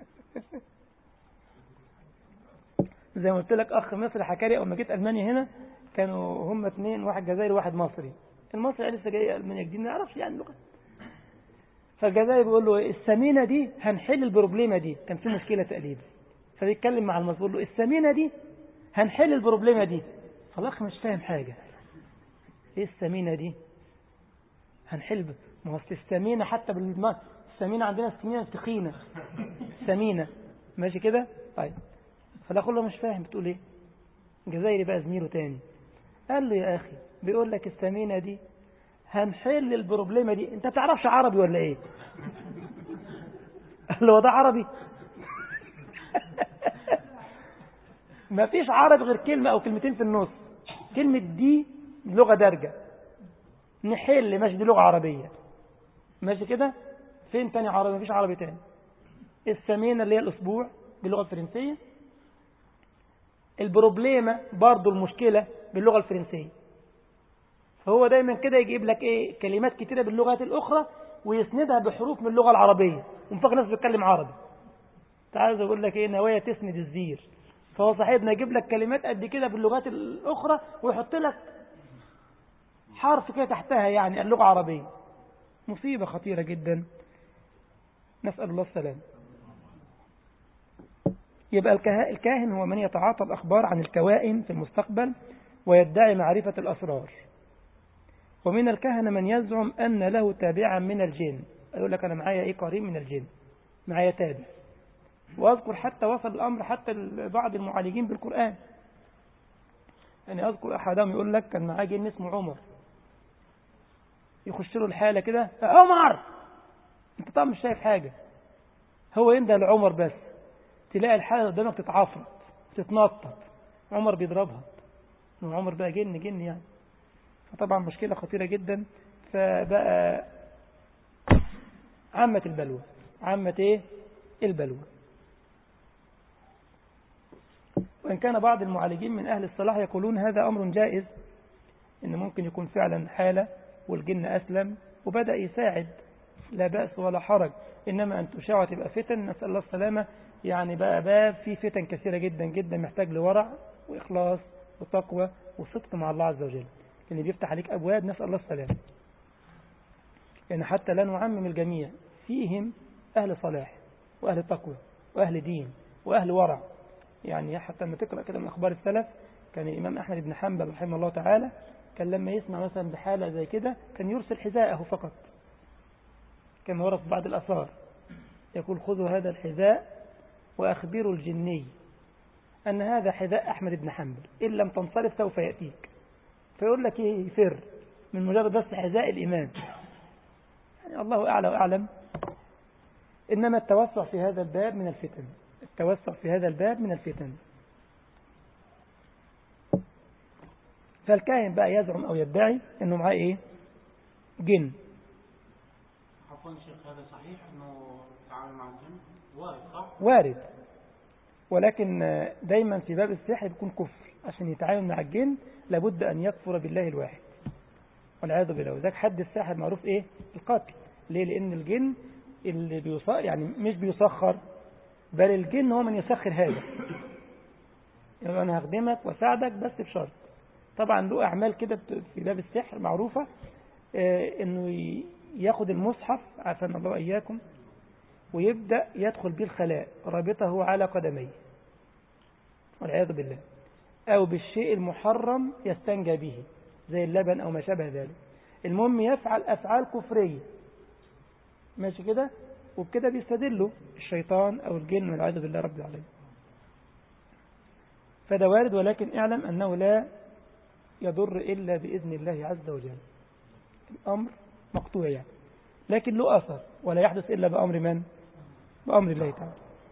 زي ما قلت لك اخ مصري حكى لي اول ما جيت المانيا هنا كانوا هم اثنين واحد جزائري وواحد مصري المصري لسه جاي المانيا جديد ما يعرفش يعني اللغه فالجزائري بيقول له السمينه دي هنحل البروبليمه دي كان في مشكله تقريبا فبيتكلم مع المصري بيقول له السمينه دي هنحل البروبليمه دي فالاخ مش فاهم حاجه ايه السمينه دي هنحل ما هو السمينه حتى بالماء السمينه عندنا السمينه التخينه السمينه ماشي كده طيب فالاخ له مش فاهم بتقول ايه جزائري بقى زميله تاني قال له يا اخي بيقول لك السمينه دي هنحل البروبليمه دي انت بتعرفش عربي ولا ايه قال له هو ده عربي ما فيش عربي غير كلمه او كلمتين في النص كلمه دي لغه دارجه نحل ماشي دي لغه عربيه ماشي كده فين تاني عربي مفيش عربي تاني السمينه اللي هي الاسبوع باللغه الفرنسيه البروبليمة برضو المشكلة باللغة الفرنسية فهو دايما كده يجيب لك ايه كلمات كتيرة باللغات الأخرى ويسندها بحروف من اللغة العربية ومفاق ناس بتتكلم عربي تعال أقول لك ايه نوايا تسند الزير فهو صاحبنا يجيب لك كلمات قد كده باللغات الأخرى ويحط لك حرف كده تحتها يعني اللغة العربية مصيبة خطيرة جدا نسأل الله السلام يبقى الكاهن هو من يتعاطى الأخبار عن الكوائن في المستقبل ويدعي معرفة الأسرار ومن الكهنة من يزعم أن له تابعا من الجن يقول لك أنا معايا إيه قريب من الجن معايا تابع وأذكر حتى وصل الأمر حتى بعض المعالجين بالقرآن يعني أذكر أحدهم يقول لك كان معاه جن اسمه عمر يخش له الحالة كده عمر انت طبعا مش شايف حاجة هو يندى لعمر بس تلاقي الحالة قدامك تتعفرت تتنطط عمر بيضربها عمر بقى جن جن يعني فطبعا مشكلة خطيرة جدا فبقى عامة البلوى عامة ايه البلوى وإن كان بعض المعالجين من أهل الصلاح يقولون هذا أمر جائز إن ممكن يكون فعلا حالة والجن أسلم وبدأ يساعد لا بأس ولا حرج إنما أن تشاع تبقى فتن نسأل الله السلامة يعني بقى باب في فتن كثيرة جدا جدا محتاج لورع وإخلاص وتقوى وصدق مع الله عز وجل لأن بيفتح عليك أبواب نسأل الله السلامة يعني حتى لا نعمم الجميع فيهم أهل صلاح وأهل تقوى وأهل دين وأهل ورع يعني حتى لما تقرأ كده من أخبار السلف كان الإمام أحمد بن حنبل رحمه الله تعالى كان لما يسمع مثلا بحالة زي كده كان يرسل حذاءه فقط كان ورد في بعض الأثار يقول خذوا هذا الحذاء وأخبروا الجني أن هذا حذاء أحمد بن حنبل إن لم تنصرف سوف يأتيك فيقول لك إيه يفر من مجرد بس حذاء الإمام يعني الله أعلى وأعلم إنما التوسع في هذا الباب من الفتن التوسع في هذا الباب من الفتن فالكاهن بقى يزعم أو يدعي أنه معاه إيه جن عفوا شيخ هذا صحيح أنه التعامل مع الجن وارد صح؟ وارد ولكن دايما في باب السحر بيكون كفر عشان يتعامل مع الجن لابد أن يكفر بالله الواحد والعياذ بالله وذاك حد الساحر معروف إيه القتل ليه لأن الجن اللي بيصخر يعني مش بيسخر بل الجن هو من يسخر هذا يعني أنا هخدمك واساعدك بس بشرط طبعا له أعمال كده في باب السحر معروفة آه إنه ياخد المصحف عافانا الله إياكم ويبدأ يدخل به الخلاء رابطه على قدميه والعياذ بالله أو بالشيء المحرم يستنجى به زي اللبن أو ما شابه ذلك المهم يفعل أفعال كفرية ماشي كده وبكده بيستدلوا الشيطان أو الجن والعياذ بالله رب العالمين فده وارد ولكن اعلم أنه لا يضر إلا بإذن الله عز وجل الأمر مقطوع يعني لكن له أثر ولا يحدث إلا بأمر من بأمر الله تعالى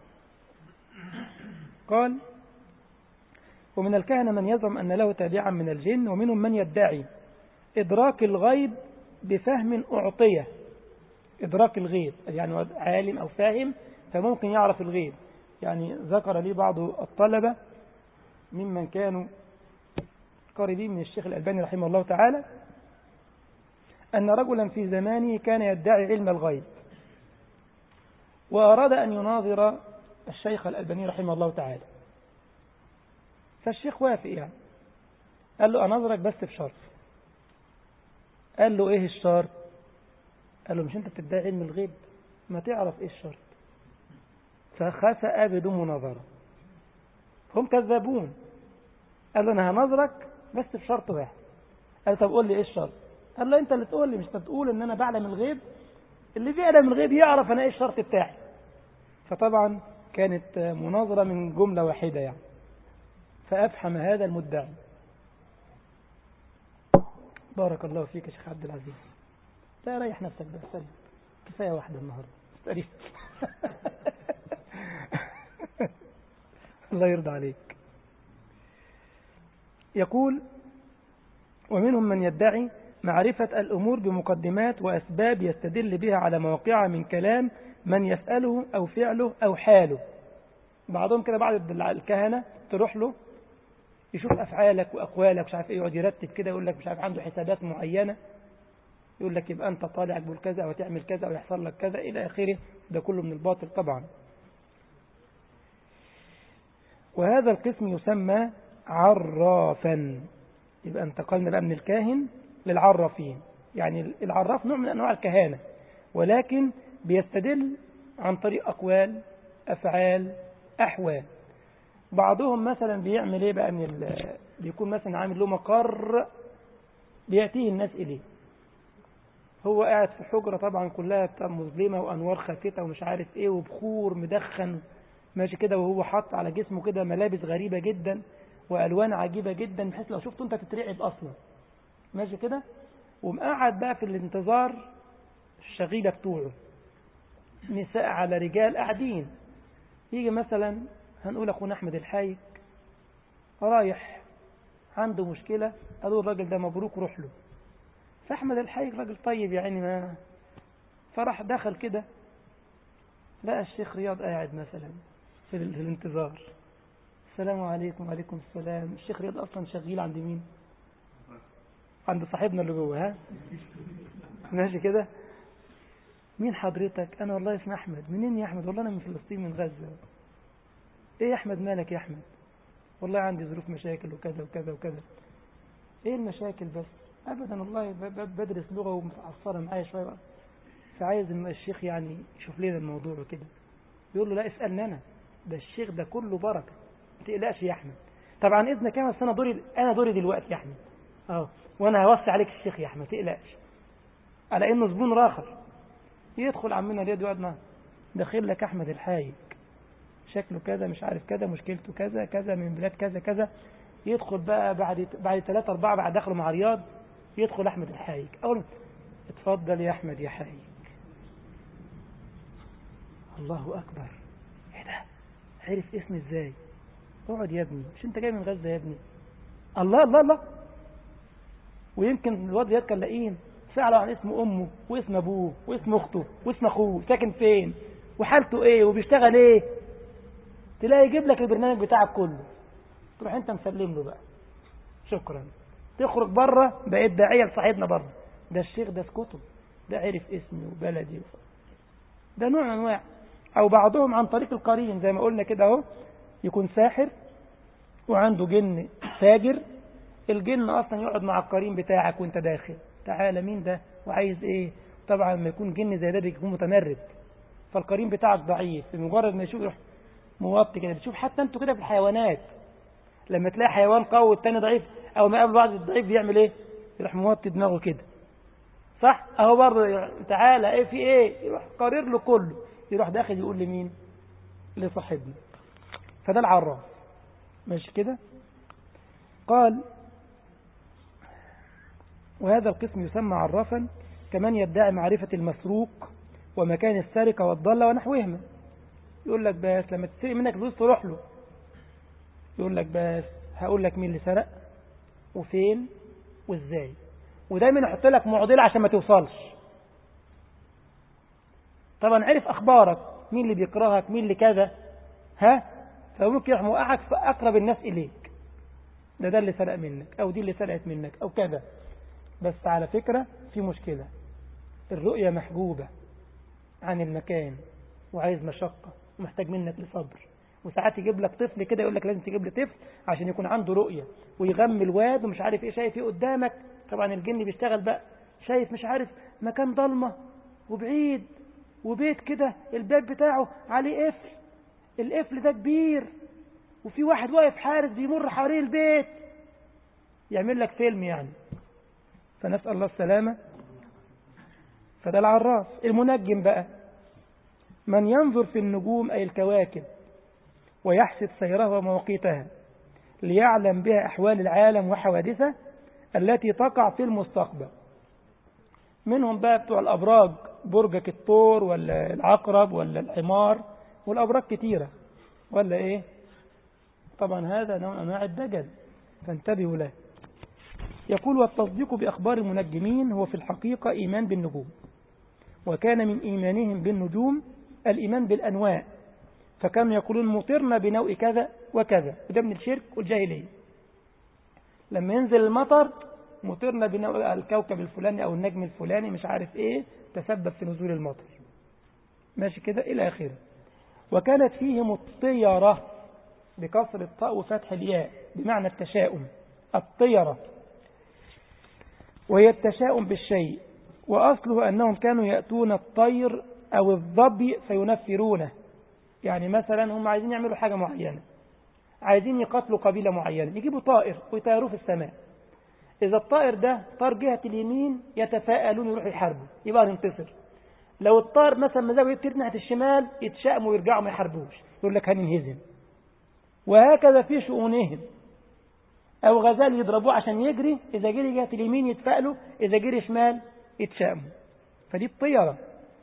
قال ومن الكهنة من يزعم أن له تابعا من الجن ومنهم من يدعي إدراك الغيب بفهم أعطية إدراك الغيب يعني عالم أو فاهم فممكن يعرف الغيب يعني ذكر لي بعض الطلبة ممن كانوا قريبين من الشيخ الألباني رحمه الله تعالى أن رجلا في زمانه كان يدعي علم الغيب وأراد أن يناظر الشيخ الألباني رحمه الله تعالى فالشيخ وافق يعني قال له أناظرك بس بشرط قال له إيه الشرط قال له مش أنت بتدعي علم الغيب ما تعرف إيه الشرط فخسأ بدون مناظرة هم كذابون قال له أنا هناظرك بس بشرط واحد قال طب قول لي إيه الشرط قال له أنت اللي تقول لي مش تقول إن أنا بعلم الغيب اللي بيعلم الغيب يعرف أنا إيه الشرط بتاعي فطبعا كانت مناظرة من جملة واحدة يعني فأفحم هذا المدعي بارك الله فيك يا شيخ عبد العزيز لا ريح نفسك بقى سلم كفاية واحدة النهاردة استريح الله يرضى عليك يقول ومنهم من يدعي معرفة الأمور بمقدمات وأسباب يستدل بها على مواقعها من كلام من يسأله أو فعله أو حاله بعضهم كده بعض الكهنة تروح له يشوف أفعالك وأقوالك مش عارف إيه يقعد يرتب كده يقول لك مش عارف عنده حسابات معينة يقول لك يبقى أنت طالع تقول كذا أو تعمل كذا أو يحصل لك كذا إلى آخره ده كله من الباطل طبعا وهذا القسم يسمى عرافا يبقى انتقلنا بقى من الكاهن للعرافين يعني العراف نوع من أنواع الكهانة ولكن بيستدل عن طريق أقوال أفعال أحوال بعضهم مثلا بيعمل ايه بقى من ال... بيكون مثلا عامل له مقر بيأتيه الناس إليه هو قاعد في حجرة طبعا كلها مظلمة وأنوار خافتة ومش عارف ايه وبخور مدخن ماشي كده وهو حاط على جسمه كده ملابس غريبة جدا وألوان عجيبة جدا بحيث لو شفته انت تترعب أصلا ماشي كده ومقعد بقى في الانتظار الشغيلة بتوعه نساء على رجال قاعدين يجي مثلا هنقول أخونا أحمد الحايك رايح عنده مشكلة قالوا الراجل ده مبروك روح له فأحمد الحايك راجل طيب يعني ما فراح دخل كده لقى الشيخ رياض قاعد مثلا في, في الانتظار السلام عليكم وعليكم السلام الشيخ رياض أصلا شغيل عند مين عند صاحبنا اللي جوه ها ماشي كده مين حضرتك انا والله اسمي احمد منين يا احمد والله انا من فلسطين من غزة ايه يا احمد مالك يا احمد والله عندي ظروف مشاكل وكذا وكذا وكذا ايه المشاكل بس ابدا والله بدرس لغة ومتعصرة معايا شوية بقى فعايز الشيخ يعني يشوف لنا الموضوع وكده يقول له لا اسألني انا ده الشيخ ده كله بركة ما تقلقش يا احمد طبعا اذنك انا انا دوري انا دوري دلوقتي يا احمد اه وانا هوصي عليك الشيخ يا احمد ما تقلقش على انه زبون راخر يدخل عمنا اليد ويقعد معاه داخل لك احمد الحايك شكله كذا مش عارف كذا مشكلته كذا كذا من بلاد كذا كذا يدخل بقى بعد بعد ثلاثة أربعة بعد دخله مع رياض يدخل أحمد الحايك أقول اتفضل يا أحمد يا حايك الله أكبر ايه ده عرف اسمي ازاي اقعد يا ابني مش انت جاي من غزة يا ابني الله الله الله ويمكن الواد رياض كان لاقين سألوا عن اسم أمه واسم أبوه واسم أخته واسم أخوه ساكن فين وحالته إيه وبيشتغل إيه تلاقي يجيب لك البرنامج بتاعك كله تروح أنت مسلم له بقى شكرا تخرج بره بقيت داعية لصاحبنا بره ده الشيخ ده اسكته ده عرف اسمي وبلدي وف... ده نوع من أنواع أو بعضهم عن طريق القرين زي ما قلنا كده أهو يكون ساحر وعنده جن تاجر الجن أصلا يقعد مع القرين بتاعك وانت داخل تعالى مين ده وعايز ايه طبعا لما يكون جن زي ده بيكون متمرد فالقرين بتاعك ضعيف بمجرد ما يشوف يروح موطي كده بتشوف حتى انتوا كده في الحيوانات لما تلاقي حيوان قوي والتاني ضعيف او ما قبل بعض الضعيف بيعمل ايه يروح موطي دماغه كده صح اهو برضه تعالى ايه في ايه يروح قارر له كله يروح داخل يقول لمين لصاحبنا فده العراف ماشي كده قال وهذا القسم يسمى عرافا كمن يدعي معرفة المسروق ومكان السرقة والضالة ونحوهما يقول لك بس لما تسرق منك فلوس تروح له يقول لك بس هقول لك مين اللي سرق وفين وازاي ودايما يحط لك معضلة عشان ما توصلش طبعا عرف اخبارك مين اللي بيكرهك مين اللي كذا ها فممكن يروح موقعك في اقرب الناس اليك ده ده اللي سرق منك او دي اللي سرقت منك او كذا بس على فكرة في مشكلة الرؤية محجوبة عن المكان وعايز مشقة ومحتاج منك لصبر وساعات يجيب لك طفل كده يقول لك لازم تجيب لي طفل عشان يكون عنده رؤية ويغمي الواد ومش عارف ايه شايف ايه قدامك طبعا الجن بيشتغل بقى شايف مش عارف مكان ضلمة وبعيد وبيت كده الباب بتاعه عليه قفل القفل ده كبير وفي واحد واقف حارس بيمر حوالين البيت يعمل لك فيلم يعني فنسأل الله السلامة فده العراف المنجم بقى من ينظر في النجوم أي الكواكب ويحسب سيرها ومواقيتها ليعلم بها أحوال العالم وحوادثه التي تقع في المستقبل منهم بقى بتوع الأبراج برجك الطور ولا العقرب ولا الحمار والأبراج كتيرة ولا إيه طبعا هذا نوع أنواع الدجل فانتبهوا له يقول والتصديق بأخبار المنجمين هو في الحقيقة إيمان بالنجوم وكان من إيمانهم بالنجوم الإيمان بالأنواع فكانوا يقولون مطرنا بنوء كذا وكذا وده من الشرك والجاهلية لما ينزل المطر مطرنا بناء الكوكب الفلاني أو النجم الفلاني مش عارف إيه تسبب في نزول المطر ماشي كده إلى آخره وكانت فيهم الطيرة بكسر الطاء وفتح الياء بمعنى التشاؤم الطيرة وهي التشاؤم بالشيء وأصله أنهم كانوا يأتون الطير أو الظبي فينفرونه يعني مثلا هم عايزين يعملوا حاجة معينة عايزين يقتلوا قبيلة معينة يجيبوا طائر ويطيروه في السماء إذا الطائر ده طار جهة اليمين يتفاءلون يروحوا يحاربوا يبقى ننتصر لو الطائر مثلا مزاجه يطير ناحية الشمال يتشائموا ويرجعوا ما يحاربوش يقول لك هننهزم وهكذا في شؤونهم أو غزال يضربوه عشان يجري إذا جري جهة اليمين يتفائلوا إذا جري شمال يتشائموا فدي الطيرة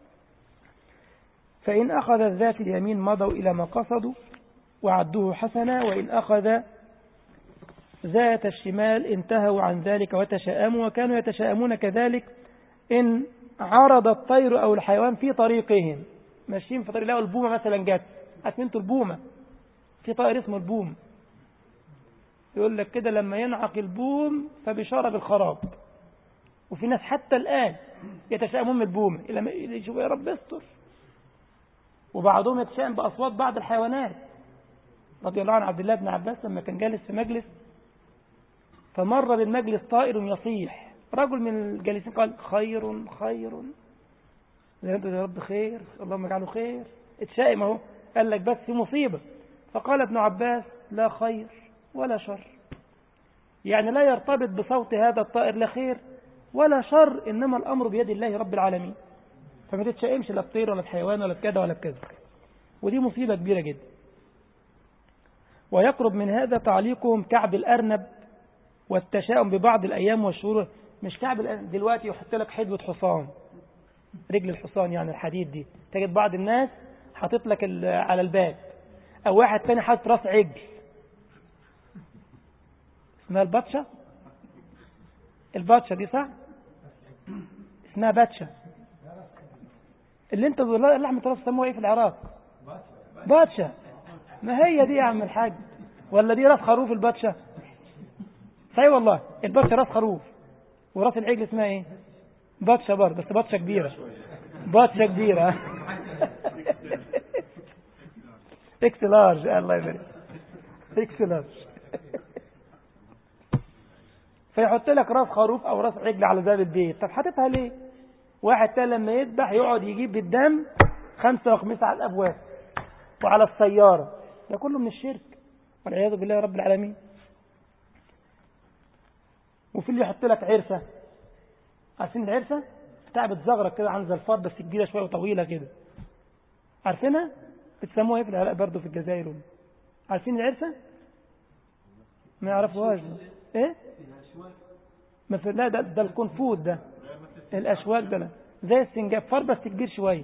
فإن أخذ ذات اليمين مضوا إلى ما قصدوا وعدوه حسنا وإن أخذ ذات الشمال انتهوا عن ذلك وتشاءموا وكانوا يتشاءمون كذلك إن عرض الطير أو الحيوان في طريقهم ماشيين في طريق لقوا البومة مثلا جت أسمنتوا البومة في طائر اسمه البوم يقول لك كده لما ينعق البوم فبشارة بالخراب وفي ناس حتى الآن يتشائمون من البومة لما يشوفوا يا رب استر وبعضهم يتشائم بأصوات بعض الحيوانات رضي الله عن عبد الله بن عباس لما كان جالس في مجلس فمر بالمجلس طائر يصيح رجل من الجالسين قال خير خير يا رب خير اللهم اجعله خير اتشائم اهو قال لك بس في مصيبة فقال ابن عباس لا خير ولا شر يعني لا يرتبط بصوت هذا الطائر لا خير ولا شر إنما الأمر بيد الله رب العالمين فما تتشائمش لا الطير ولا الحيوان ولا كذا ولا كذا ودي مصيبة كبيرة جدا ويقرب من هذا تعليقهم كعب الأرنب والتشاؤم ببعض الأيام والشهور مش كعب الأرنب دلوقتي يحط لك حدوة حصان رجل الحصان يعني الحديد دي تجد بعض الناس حاطط لك على الباب أو واحد تاني حاطط راس عجل اسمها البطشة البطشة دي صح اسمها باتشة اللي انت لحمة راس سموها ايه في العراق باتشة ما هي دي يا عم الحاج ولا دي راس خروف الباتشة صحيح والله الباتشة راس خروف وراس العجل اسمها ايه باتشة برضه بس باتشة كبيرة باتشة كبيرة اكس لارج الله يبارك اكس لارج فيحط لك راس خروف او راس عجل على باب البيت طب حاططها ليه واحد تاني لما يذبح يقعد يجيب بالدم خمسة وخمسة على الابواب وعلى السيارة ده كله من الشرك والعياذ بالله رب العالمين وفي اللي يحط لك عرسة عارفين العرسة بتاع بتزغرق كده عن الفار بس كبيرة شوية وطويلة كده عارفينها بتسموها ايه في العراق برضه في الجزائر عارفين العرسة ما يعرفوهاش ايه ما في لا ده, ده الكنفوذ ده الاشواك ده لا. زي السنجاب فار بس كبير شويه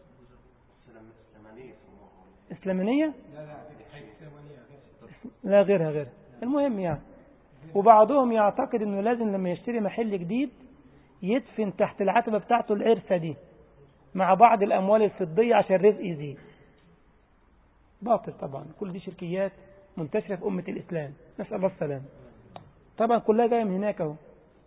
اسلامانيه لا غيرها غيرها المهم يعني وبعضهم يعتقد انه لازم لما يشتري محل جديد يدفن تحت العتبه بتاعته العرسه دي مع بعض الاموال الفضيه عشان الرزق يزيد باطل طبعا كل دي شركيات منتشره في امه الاسلام نسال الله السلامه طبعا كلها جايه من هناك اهو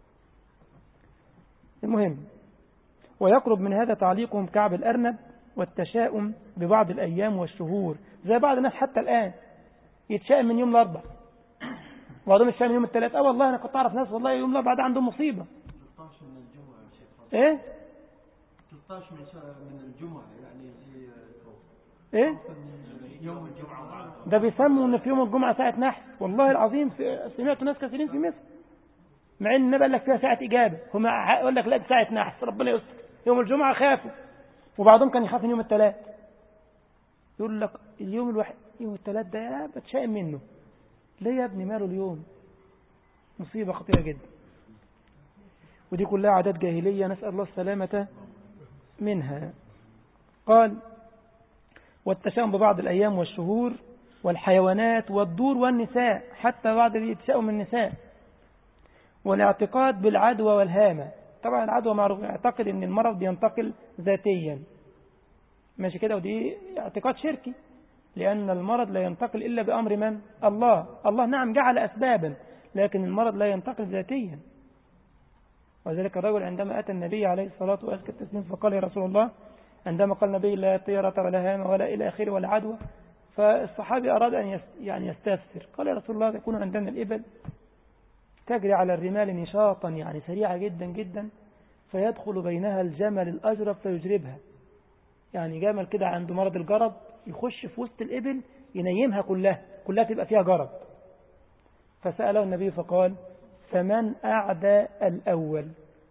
المهم ويقرب من هذا تعليقهم كعب الأرنب والتشاؤم ببعض الأيام والشهور زي بعض الناس حتى الآن يتشائم من يوم الأربع بعضهم يتشائم من يوم الثلاث اه والله أنا كنت أعرف ناس والله يوم الأربع ده عندهم مصيبة 13 من الجمعة يا شيخ إيه 13 من شهر- من الجمعة يعني زي إيه من يوم الجمعة بعد ده بيسموا ان في يوم الجمعة ساعة نحس والله العظيم في- سمعت ناس كثيرين في مصر مع ان النبي قال لك فيها ساعة إجابة هم يقول لك لا دي ساعة نحس ربنا يستر يوم الجمعة خافوا وبعضهم كان يخاف من يوم الثلاث يقول لك اليوم الواحد يوم الثلاث ده يا بتشائم منه ليه يا ابني ماله اليوم مصيبة خطيرة جدا ودي كلها عادات جاهلية نسأل الله السلامة منها قال والتشاؤم ببعض الأيام والشهور والحيوانات والدور والنساء حتى بعض يتشاؤم النساء والاعتقاد بالعدوى والهامة طبعا العدوى معروف يعتقد ان المرض بينتقل ذاتيا ماشي كده ودي اعتقاد شركي لأن المرض لا ينتقل إلا بأمر من؟ الله الله نعم جعل أسبابا لكن المرض لا ينتقل ذاتيا وذلك الرجل عندما أتى النبي عليه الصلاة والسلام فقال يا رسول الله عندما قال النبي لا طيرة ولا هامة ولا إلى آخره ولا عدوى فالصحابي أراد أن يعني يستفسر قال يا رسول الله يكون عندنا الإبل تجري على الرمال نشاطا يعني سريعة جدا جدا فيدخل بينها الجمل الأجرب فيجربها يعني جمل كده عنده مرض الجرب يخش في وسط الإبل ينيمها كلها كلها تبقى فيها جرب فسأله النبي فقال فمن أعدى الأول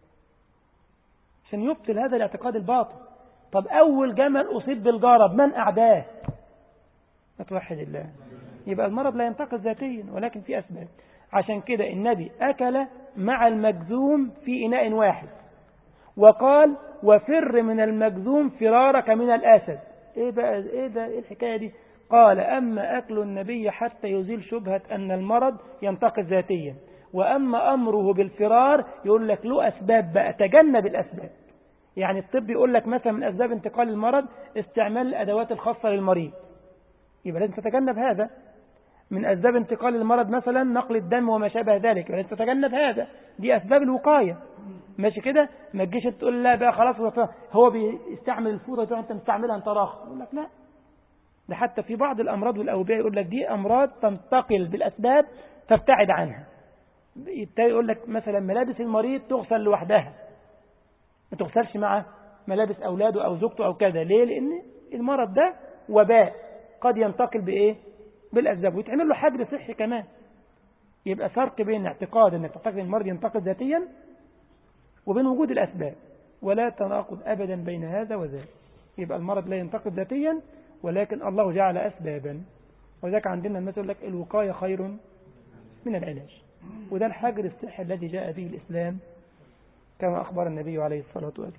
عشان يبطل هذا الاعتقاد الباطل طب أول جمل أصيب بالجرب من أعداه ما توحد الله يبقى المرض لا ينتقل ذاتيا ولكن في أسباب عشان كده النبي أكل مع المجذوم في إناء واحد وقال وفر من المجذوم فرارك من الأسد إيه بقى إيه ده إيه الحكاية دي قال أما أكل النبي حتى يزيل شبهة أن المرض ينتقل ذاتيا وأما أمره بالفرار يقول لك له أسباب بقى تجنب الأسباب يعني الطب يقول لك مثلا من أسباب انتقال المرض استعمال الأدوات الخاصة للمريض يبقى لازم تتجنب هذا من أسباب انتقال المرض مثلا نقل الدم وما شابه ذلك لازم تتجنب هذا دي أسباب الوقاية ماشي كده ما تجيش تقول لا بقى خلاص هو بيستعمل الفوطة تقول انت مستعملها انت راخ يقول لك لا ده حتى في بعض الأمراض والأوبئة يقول لك دي أمراض تنتقل بالأسباب فابتعد عنها يقول لك مثلا ملابس المريض تغسل لوحدها ما تغسلش مع ملابس أولاده أو زوجته أو كذا ليه لأن المرض ده وباء قد ينتقل بإيه بالأسباب ويتعمل له حجر صحي كمان يبقى فرق بين اعتقاد أنك تعتقد المرض ينتقل ذاتيا وبين وجود الأسباب ولا تناقض أبدا بين هذا وذاك يبقى المرض لا ينتقل ذاتيا ولكن الله جعل أسبابا وذاك عندنا المثل لك الوقاية خير من العلاج وده الحجر الصحي الذي جاء به الإسلام كما أخبر النبي عليه الصلاة والسلام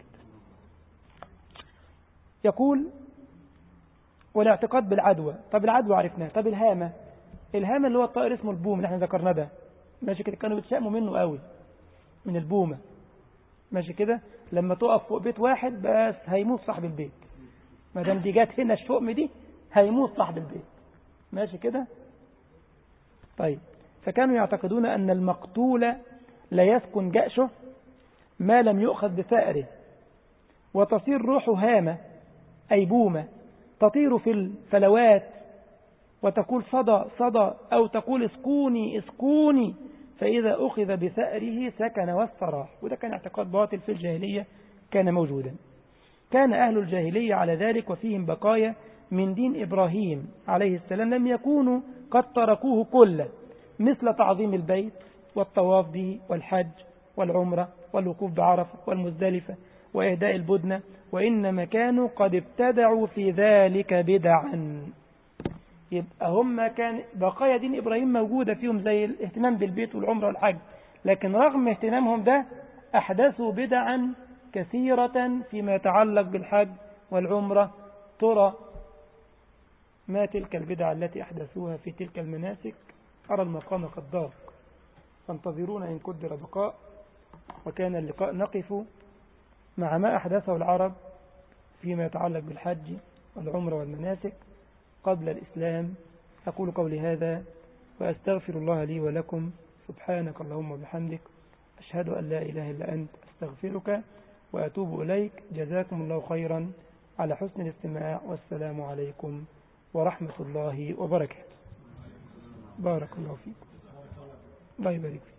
يقول والاعتقاد بالعدوى طب العدوى عرفناه طب الهامة الهامة اللي هو الطائر اسمه البوم اللي احنا ذكرناه ده ماشي كده كانوا بيتشائموا منه قوي من البومة ماشي كده لما تقف فوق بيت واحد بس هيموت صاحب البيت ما دام دي جت هنا الشؤم دي هيموت صاحب البيت ماشي كده طيب فكانوا يعتقدون أن المقتول لا يسكن جأشه ما لم يؤخذ بثأره وتصير روحه هامة أي بومة تطير في الفلوات وتقول صدى صدى أو تقول اسكوني اسكوني فإذا أخذ بثأره سكن واستراح وده كان اعتقاد باطل في الجاهلية كان موجودا كان أهل الجاهلية على ذلك وفيهم بقايا من دين إبراهيم عليه السلام لم يكونوا قد تركوه كله مثل تعظيم البيت والطواف به والحج والعمرة والوقوف بعرفة والمزدلفة وإهداء البدنة وإنما كانوا قد ابتدعوا في ذلك بدعا يبقى هم كان بقايا دين إبراهيم موجودة فيهم زي الاهتمام بالبيت والعمرة والحج لكن رغم اهتمامهم ده أحدثوا بدعا كثيرة فيما يتعلق بالحج والعمرة ترى ما تلك البدع التي أحدثوها في تلك المناسك أرى المقام قد ضاق فانتظرونا إن قدر بقاء وكان اللقاء نقف مع ما أحدثه العرب فيما يتعلق بالحج والعمر والمناسك قبل الإسلام أقول قولي هذا وأستغفر الله لي ولكم سبحانك اللهم وبحمدك أشهد أن لا إله إلا أنت أستغفرك وأتوب إليك جزاكم الله خيرا على حسن الاستماع والسلام عليكم ورحمة الله وبركاته بارك الله فيكم الله يبارك فيك